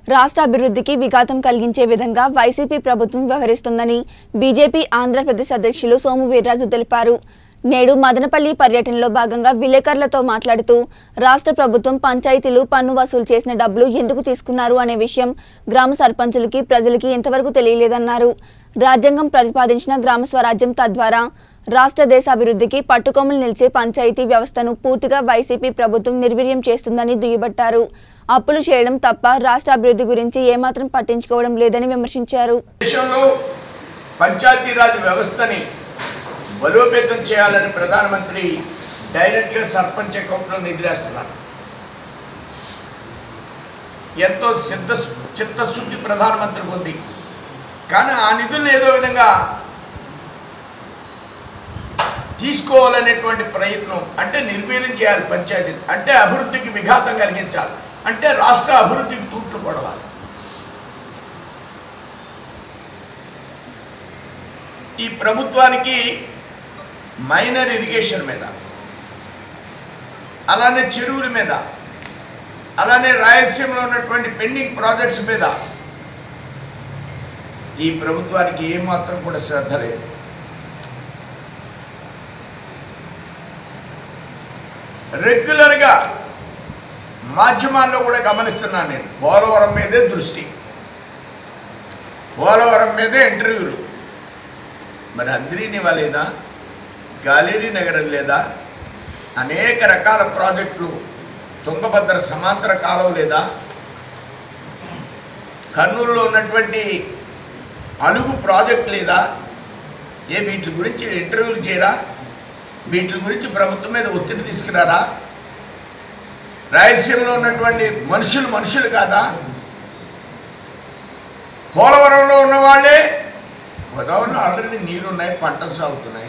రాష్ట్ర అభివృద్ధికి విఘాతం కలిగించే విధంగా వైసీపీ ప్రభుత్వం వ్యవహరిస్తుందని బీజేపీ ఆంధ్రప్రదేశ్ అధ్యక్షులు సోము వీర్రాజు తెలిపారు నేడు మదనపల్లి పర్యటనలో భాగంగా విలేకరులతో మాట్లాడుతూ రాష్ట్ర ప్రభుత్వం పంచాయతీలు పన్ను వసూలు చేసిన డబ్బులు ఎందుకు తీసుకున్నారు అనే విషయం గ్రామ సర్పంచులకి ప్రజలకి ఇంతవరకు తెలియలేదన్నారు రాజ్యాంగం ప్రతిపాదించిన గ్రామ స్వరాజ్యం తద్వారా రాష్ట్ర దేశ అభివృద్ధికి పట్టుకొమ్మలు నిలిచే పంచాయతీ వ్యవస్థను పూర్తిగా వైసీపీ ప్రభుత్వం నిర్వీర్యం చేస్తుందని దుయ్యబట్టారు అప్పులు చేయడం తప్ప రాష్ట్ర అభివృద్ధి గురించి ఏమాత్రం పట్టించుకోవడం లేదని విమర్శించారు దేశంలో పంచాయతీరాజ్ వ్యవస్థని బలోపేతం చేయాలని ప్రధానమంత్రి డైరెక్ట్గా సర్పంచ్ అకౌంట్లో నిధులేస్తున్నారు ఎంతో సిద్ధ చిత్తశుద్ధి ప్రధానమంత్రికి ఉంది కానీ ఆ నిధులను ఏదో విధంగా తీసుకోవాలనేటువంటి ప్రయత్నం అంటే నిర్వీర్యం చేయాలి పంచాయతీ అంటే అభివృద్ధికి విఘాతం కలిగించాలి అంటే రాష్ట్ర అభివృద్ధికి తూట్లు పడవాలి ఈ ప్రభుత్వానికి మైనర్ ఇరిగేషన్ మీద అలానే చెరువుల మీద అలానే రాయలసీమలో ఉన్నటువంటి పెండింగ్ ప్రాజెక్ట్స్ మీద ఈ ప్రభుత్వానికి ఏమాత్రం కూడా శ్రద్ధ లేదు రెగ్యులర్గా మాధ్యమాల్లో కూడా గమనిస్తున్నాను నేను పోలవరం మీదే దృష్టి పోలవరం మీదే ఇంటర్వ్యూలు మరి అంద్రీనివా లేదా గాలేరీ నగరం లేదా అనేక రకాల ప్రాజెక్టులు తుంగభద్ర సమాంతర కాలువ లేదా కర్నూలులో ఉన్నటువంటి అలుగు ప్రాజెక్ట్ లేదా ఏ వీటి గురించి ఇంటర్వ్యూలు చేయరా వీటి గురించి ప్రభుత్వం మీద ఒత్తిడి తీసుకురారా రాయలసీమలో ఉన్నటువంటి మనుషులు మనుషులు కాదా పోలవరంలో ఉన్న వాళ్ళే గోదావరిలో ఆల్రెడీ నీరున్నాయి పంటలు సాగుతున్నాయి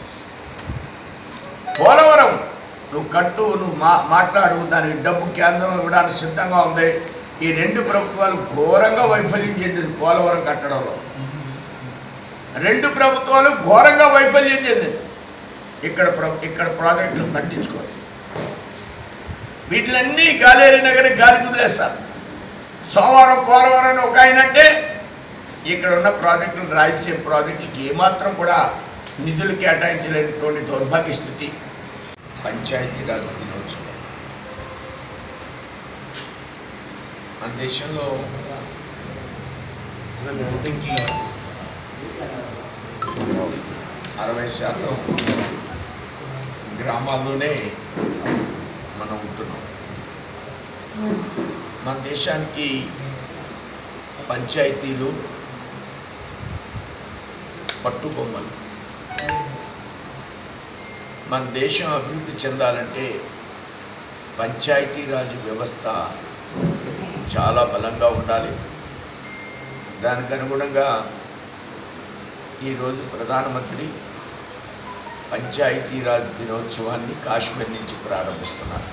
పోలవరం నువ్వు కట్టు నువ్వు మా మాట్లాడు దానికి డబ్బు కేంద్రం ఇవ్వడానికి సిద్ధంగా ఉంది ఈ రెండు ప్రభుత్వాలు ఘోరంగా వైఫల్యం చెందింది పోలవరం కట్టడంలో రెండు ప్రభుత్వాలు ఘోరంగా వైఫల్యం చెందింది ఇక్కడ ప్ర- ఇక్కడ ప్రాజెక్టులు పట్టించుకోవాలి వీటిలన్నీ గాలేరి నగరి గాలి కుదిలేస్తారు సోమవారం పోలవరం అని ఒక ఆయన అంటే ఇక్కడ ఉన్న ప్రాజెక్టులు రాయలసీమ ప్రాజెక్టులకి ఏమాత్రం కూడా నిధులు కేటాయించలేనటువంటి దౌర్భాగ్య స్థితి పంచాయతీరాజ్ దినోత్సవం మన దేశంలో నూటికి అరవై శాతం గ్రామాల్లోనే మనం ఉంటున్నాం మన దేశానికి పంచాయతీలు పట్టుబొమ్మలు మన దేశం అభివృద్ధి చెందాలంటే పంచాయతీరాజ్ వ్యవస్థ చాలా బలంగా ఉండాలి దానికి అనుగుణంగా ఈరోజు ప్రధానమంత్రి పంచాయతీరాజ్ దినోత్సవాన్ని కాశ్మీర్ నుంచి ప్రారంభిస్తున్నారు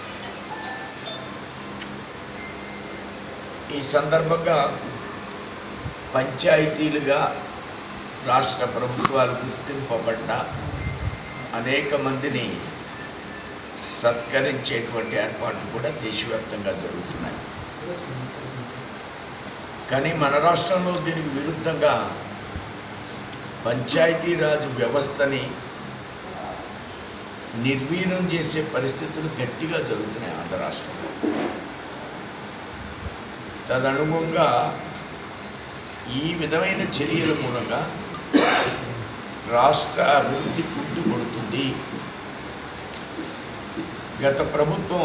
ఈ సందర్భంగా పంచాయతీలుగా రాష్ట్ర ప్రభుత్వాలు గుర్తింపబడ్డ అనేక మందిని సత్కరించేటువంటి ఏర్పాట్లు కూడా దేశవ్యాప్తంగా జరుగుతున్నాయి కానీ మన రాష్ట్రంలో దీనికి విరుద్ధంగా పంచాయతీరాజ్ వ్యవస్థని నిర్వీర్యం చేసే పరిస్థితులు గట్టిగా జరుగుతున్నాయి ఆంధ్ర రాష్ట్రంలో తదనుగుణంగా ఈ విధమైన చర్యల మూలంగా రాష్ట్ర అభివృద్ధి పుట్టుకొడుతుంది గత ప్రభుత్వం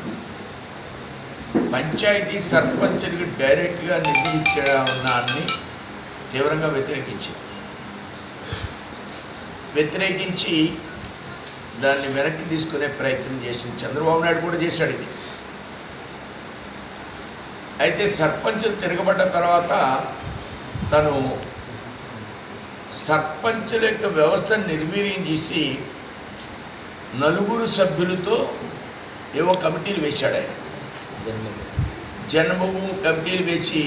పంచాయతీ సర్పంచులకు డైరెక్ట్గా నిర్ణయించడాన్ని తీవ్రంగా వ్యతిరేకించింది వ్యతిరేకించి దాన్ని వెనక్కి తీసుకునే ప్రయత్నం చేసింది చంద్రబాబు నాయుడు కూడా చేశాడు ఇది అయితే సర్పంచులు తిరగబడ్డ తర్వాత తను సర్పంచుల యొక్క వ్యవస్థను నిర్వీర్యం చేసి నలుగురు సభ్యులతో ఏవో కమిటీలు వేశాడు ఆయన జన్మభూమి కమిటీలు వేసి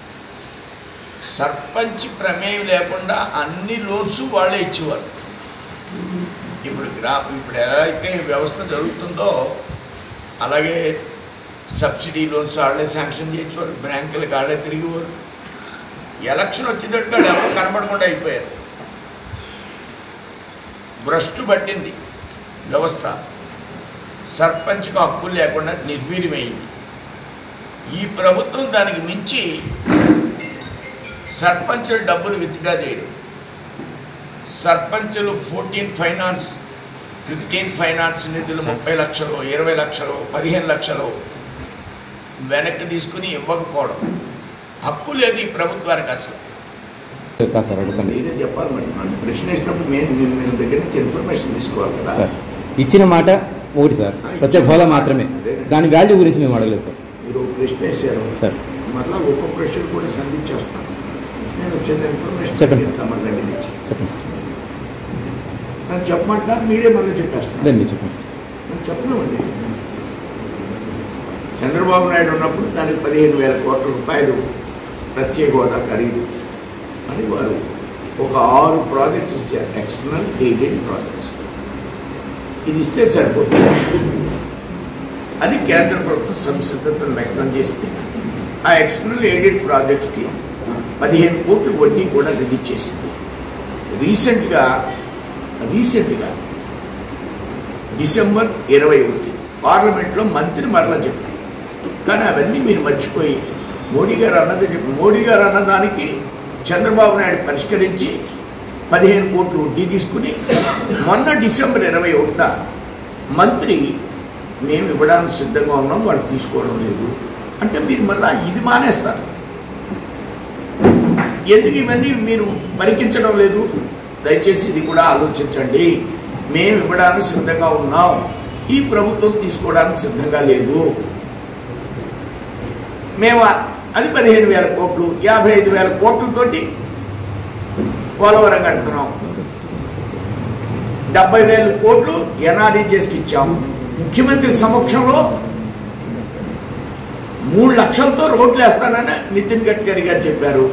సర్పంచ్ ప్రమేయం లేకుండా అన్ని లోన్స్ వాళ్ళే ఇచ్చేవారు ఇప్పుడు గ్రా ఇప్పుడు ఎలా అయితే వ్యవస్థ జరుగుతుందో అలాగే సబ్సిడీ లోన్స్ వాళ్ళే శాంక్షన్ చేసేవారు బ్యాంకులకు వాళ్ళే తిరిగేవారు ఎలక్షన్ వచ్చేటట్టు వాళ్ళు ఎవరు కనబడకుండా అయిపోయారు భ్రష్టు పట్టింది వ్యవస్థ సర్పంచ్కు హక్కులు లేకుండా నిర్వీర్యమైంది ఈ ప్రభుత్వం దానికి మించి సర్పంచుల డబ్బులు విత్డ్రా చేయడం సర్పంచులు ఫోర్టీన్ ఫైనాన్స్ ఫిఫ్టీన్ ఫైనాన్స్ నిధులు ముప్పై లక్షలు ఇరవై లక్షలు పదిహేను లక్షలు వెనక్కి తీసుకుని ఇవ్వకపోవడం హక్కు లేదు ఈ ప్రభుత్వానికి అసలు కాదు సార్ అడుగుతాను మీరే చెప్పాలి మరి మనం ప్రశ్న వేసినప్పుడు మేము మీ- మీ దగ్గర నుంచి ఇన్ఫర్మేషన్ తీసుకోవాలి కదా సార్ ఇచ్చిన మాట ఒకటి సార్ ప్రత్యేక హోదా మాత్రమే దాని వాల్యూ గురించి మేము అడగలేదు సార్ మీరు ఒక ప్రశ్న వేసారు సార్ మళ్ళీ ఒక్కొక్క ప్రశ్న కూడా సంధించేస్తాను నేను చిన్న ఇన్ఫర్మేషన్ చెప్పండి సార్. తమ దగ్గర నుంచి చెప్పండి సార్ నన్ను చెప్పమంటారు మీరే మళ్ళీ చెప్పేస్తాను దాన్ని మీరు చెప్పండి సార్ నేను చెప్పలేమండి చంద్రబాబు నాయుడు ఉన్నప్పుడు దానికి పదిహేను వేల కోట్ల రూపాయలు ప్రత్యేక హోదా ఖరీదు అని వారు ఒక ఆరు ప్రాజెక్ట్స్ ఇచ్చారు ఎక్స్టర్నల్ ఎయిడెడ్ ప్రాజెక్ట్స్ ఇది ఇస్తే సరిపోతుంది అది కేంద్ర ప్రభుత్వం సంసిద్ధతను వ్యక్తం చేస్తే ఆ ఎక్స్టర్నల్ ఎయిడెడ్ ప్రాజెక్ట్స్కి పదిహేను కోట్ల వడ్డీ కూడా రిలీజ్ చేసింది రీసెంట్గా రీసెంట్గా డిసెంబర్ ఇరవై ఒకటి పార్లమెంట్లో మంత్రి మరలా చెప్పారు కానీ అవన్నీ మీరు మర్చిపోయి మోడీ గారు అన్నది చెప్పి మోడీ గారు అన్నదానికి చంద్రబాబు నాయుడు పరిష్కరించి పదిహేను కోట్లు వడ్డీ తీసుకుని మొన్న డిసెంబర్ ఇరవై ఒకటిన మంత్రి మేము ఇవ్వడానికి సిద్ధంగా ఉన్నాం వాళ్ళు తీసుకోవడం లేదు అంటే మీరు మళ్ళీ ఇది మానేస్తారు ఎందుకు ఇవన్నీ మీరు పరికించడం లేదు దయచేసి ఇది కూడా ఆలోచించండి మేము ఇవ్వడానికి సిద్ధంగా ఉన్నాం ఈ ప్రభుత్వం తీసుకోవడానికి సిద్ధంగా లేదు మేము ఆ- అది పదిహేను వేల కోట్లు యాభై ఐదు వేల కోట్లతోటి పోలవరం కడుతున్నాం డెబ్బై వేల కోట్లు ఎన్ఆర్ఈజెస్కి ఇచ్చాం ముఖ్యమంత్రి సమక్షంలో మూడు లక్షలతో రోడ్లు వేస్తానని నితిన్ గడ్కరీ గారు చెప్పారు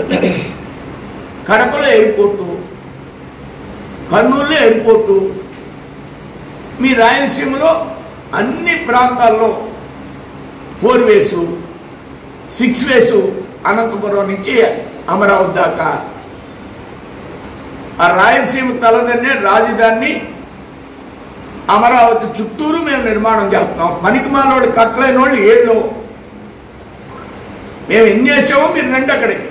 కడపలో ఎయిర్పోర్టు కర్నూలులో ఎయిర్పోర్టు మీ రాయలసీమలో అన్ని ప్రాంతాల్లో ఫోర్ వేసు సిక్స్ వేసు అనంతపురం నుంచి అమరావతి దాకా ఆ రాయలసీమ తలదన్నే రాజధాని అమరావతి చుట్టూరు మేము నిర్మాణం చేస్తున్నాం పనికి మాలోడు కట్టలేని వాళ్ళు ఏళ్ళు మేము ఎన్ని చేసామో మీరు రండి అక్కడికి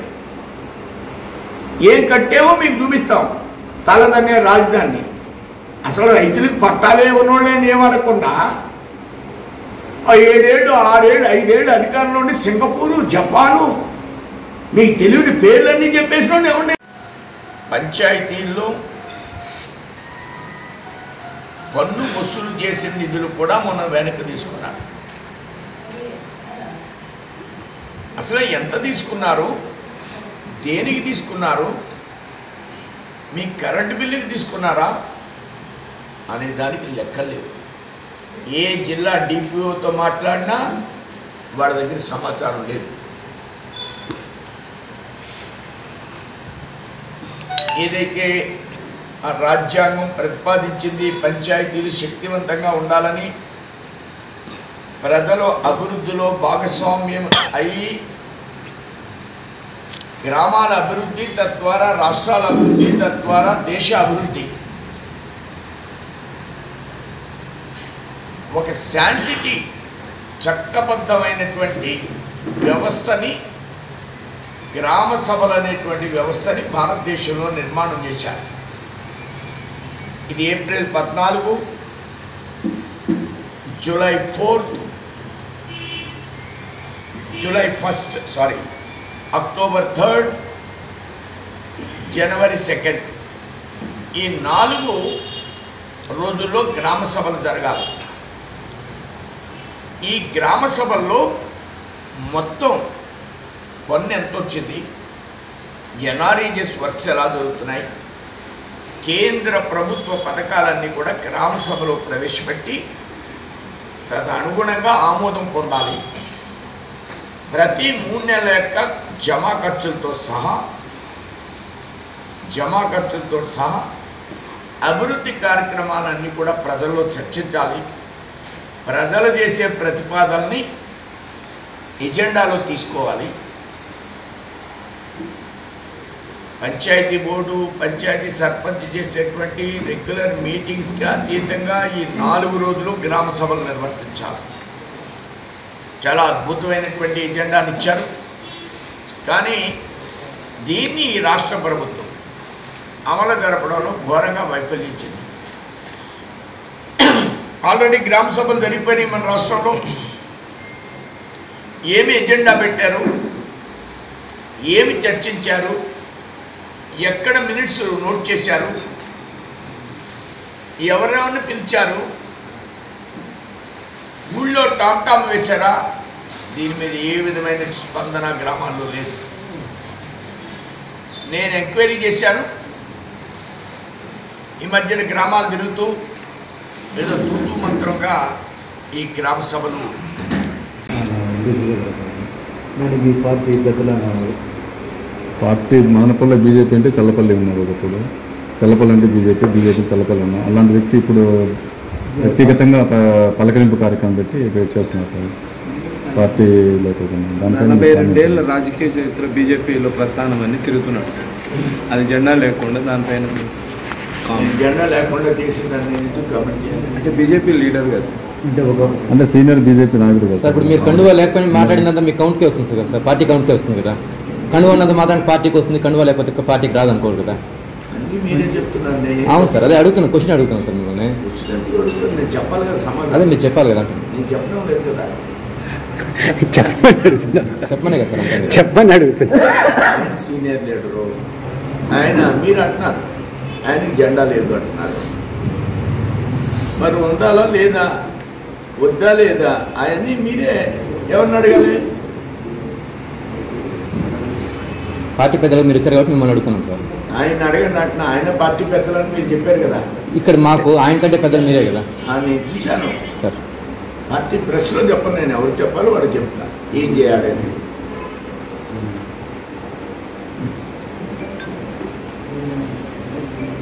ఏం కట్టామో మీకు చూపిస్తాం తలదన్నే రాజధాని అసలు రైతులకు పట్టాలే ఉన్నోళ్ళని ఏమనకుండా ఆ ఏడేళ్ళు ఆరేళ్ళు ఐదేళ్ళు అధికారంలో ఉండి సింగపూరు జపాను మీకు తెలియని పేర్లన్నీ చెప్పేసిన ఎవరిని పంచాయతీల్లో పన్ను వసూలు చేసిన నిధులు కూడా మనం వెనక్కి తీసుకున్నాం అసలు ఎంత తీసుకున్నారు దేనికి తీసుకున్నారు మీ కరెంటు బిల్లుకి తీసుకున్నారా అనే దానికి లెక్కలు లేవు ఏ జిల్లా డిపిఓతో మాట్లాడినా వాళ్ళ దగ్గర సమాచారం లేదు ఏదైతే ఆ రాజ్యాంగం ప్రతిపాదించింది పంచాయతీలు శక్తివంతంగా ఉండాలని ప్రజలు అభివృద్ధిలో భాగస్వామ్యం అయి గ్రామాల అభివృద్ధి తద్వారా రాష్ట్రాల అభివృద్ధి తద్వారా దేశ అభివృద్ధి ఒక శాంటిటీ చట్టబద్ధమైనటువంటి వ్యవస్థని గ్రామ సభలు అనేటువంటి వ్యవస్థని భారతదేశంలో నిర్మాణం చేశారు ఇది ఏప్రిల్ పద్నాలుగు July fourth July first sorry October third January second ఈ నాలుగు రోజుల్లో గ్రామ సభలు జరగాలి ఈ గ్రామ సభల్లో మొత్తం పన్ను ఎంత వచ్చింది ఎన్ఆర్ఈజెస్ వర్క్స్ ఎలా జరుగుతున్నాయి కేంద్ర ప్రభుత్వ పథకాలన్నీ కూడా గ్రామ సభలో ప్రవేశపెట్టి తదనుగుణంగా ఆమోదం పొందాలి ప్రతి మూడు నెలల యొక్క జమా ఖర్చులతో సహా జమా ఖర్చులతో సహా అభివృద్ధి కార్యక్రమాలన్నీ కూడా ప్రజల్లో చర్చించాలి ప్రజలు చేసే ప్రతిపాదనని ఎజెండాలో తీసుకోవాలి పంచాయతీ బోర్డు పంచాయతీ సర్పంచ్ చేసేటువంటి రెగ్యులర్ మీటింగ్స్కి అతీతంగా ఈ నాలుగు రోజులు గ్రామ సభలు నిర్వర్తించాలి చాలా అద్భుతమైనటువంటి ఎజెండాని ఇచ్చారు కానీ దీన్ని ఈ రాష్ట్ర ప్రభుత్వం అమలు జరపడంలో ఘోరంగా వైఫల్యించింది ఆల్రెడీ గ్రామ సభలు జరిగిపోయినాయి మన రాష్ట్రంలో ఏమి ఎజెండా పెట్టారు ఏమి చర్చించారు ఎక్కడ మినిట్స్ నోట్ చేశారు ఎవరెవరిని పిలిచారు ఊళ్ళో టామ్ టామ్ వేశారా దీని మీద ఏ విధమైన స్పందన గ్రామాల్లో లేదు నేను ఎంక్వైరీ చేశాను ఈ మధ్యన గ్రామాలు తిరుగుతూ ఏదో తూతూ మంత్రంగా ఈ గ్రామ సభలు నేను ఈ పార్టీ పెద్దలు అన్నారు పార్టీ మదనపల్లి బీజేపీ అంటే చల్లపల్లి ఉన్నారు ఒకప్పుడు చల్లపల్లి అంటే బీజేపీ బీజేపీ చల్లపల్లి ఉన్నారు అలాంటి వ్యక్తి ఇప్పుడు వ్యక్తిగతంగా ప- పలకరింపు కార్యక్రమం పెట్టి ఇక్కడ చేస్తున్నారు సార్ పార్టీలోకి నలభై రెండేళ్ల రాజకీయ చరిత్ర బీజేపీలో ప్రస్థానం అని తిరుగుతున్నాడు అది జెండా లేకుండా దానిపైన కామెంట్. జెండా లేకుండా చేసిందని ఎందుకు కమెంట్ చేయాలి అంటే బీజేపీ లీడర్ కదా సార్ అంటే ఒక అంటే సీనియర్ బీజేపీ నాయకుడు కదా సార్ ఇప్పుడు మీరు కండువా లేకపోయినా మాట్లాడినంత మీ కౌంట్కే వస్తుంది కదా సార్ పార్టీ కౌంట్కే వస్తుంది కదా కండువా ఉన్నంత మాత్రం పార్టీకి వస్తుంది కండువా లేకపోతే పార్టీకి రాదనుకోరు కదా అన్నీ మీరే చెప్తున్నారు నేను అవును సార్ అదే అడుగుతున్నాను క్వశ్చన్ అడుగుతున్నాను సార్ మిమ్మల్ని వచ్చినట్టు అడుగుతాను. నేను చెప్పాలి కదా అదే సమాధానం మీరు చెప్పాలి కదా నేను చెప్పడం లేదు కదా చెప్పమని అడుగుతున్నా చెప్పమనే కదా సార్ అంటాను చెప్పని అడుగుతున్నా ఆయన సీనియర్ లీడరు ఆయన మీరు అంటున్నారు ఆయనకి జెండా లేదు అంటున్నారు మరి ఉండాలా లేదా వద్దా లేదా ఆయన్ని మీరే ఎవరిని అడగాలి పార్టీ పెద్దలకు మీరు వచ్చారు కాబట్టి మిమ్మల్ని అడుగుతున్నాం సార్ ఆయన అడగండి అంటున్నా ఆయన పార్టీ పెద్దలని మీరు చెప్పారు కదా ఇక్కడ మాకు ఆయన కంటే పెద్దలు మీరే కదా ఆ, నేను చూశాను సార్ పార్టీ ప్రెస్లో చెప్పను నేను ఎవరు చెప్పాలో వాడు చెప్తా ఏం చేయాలని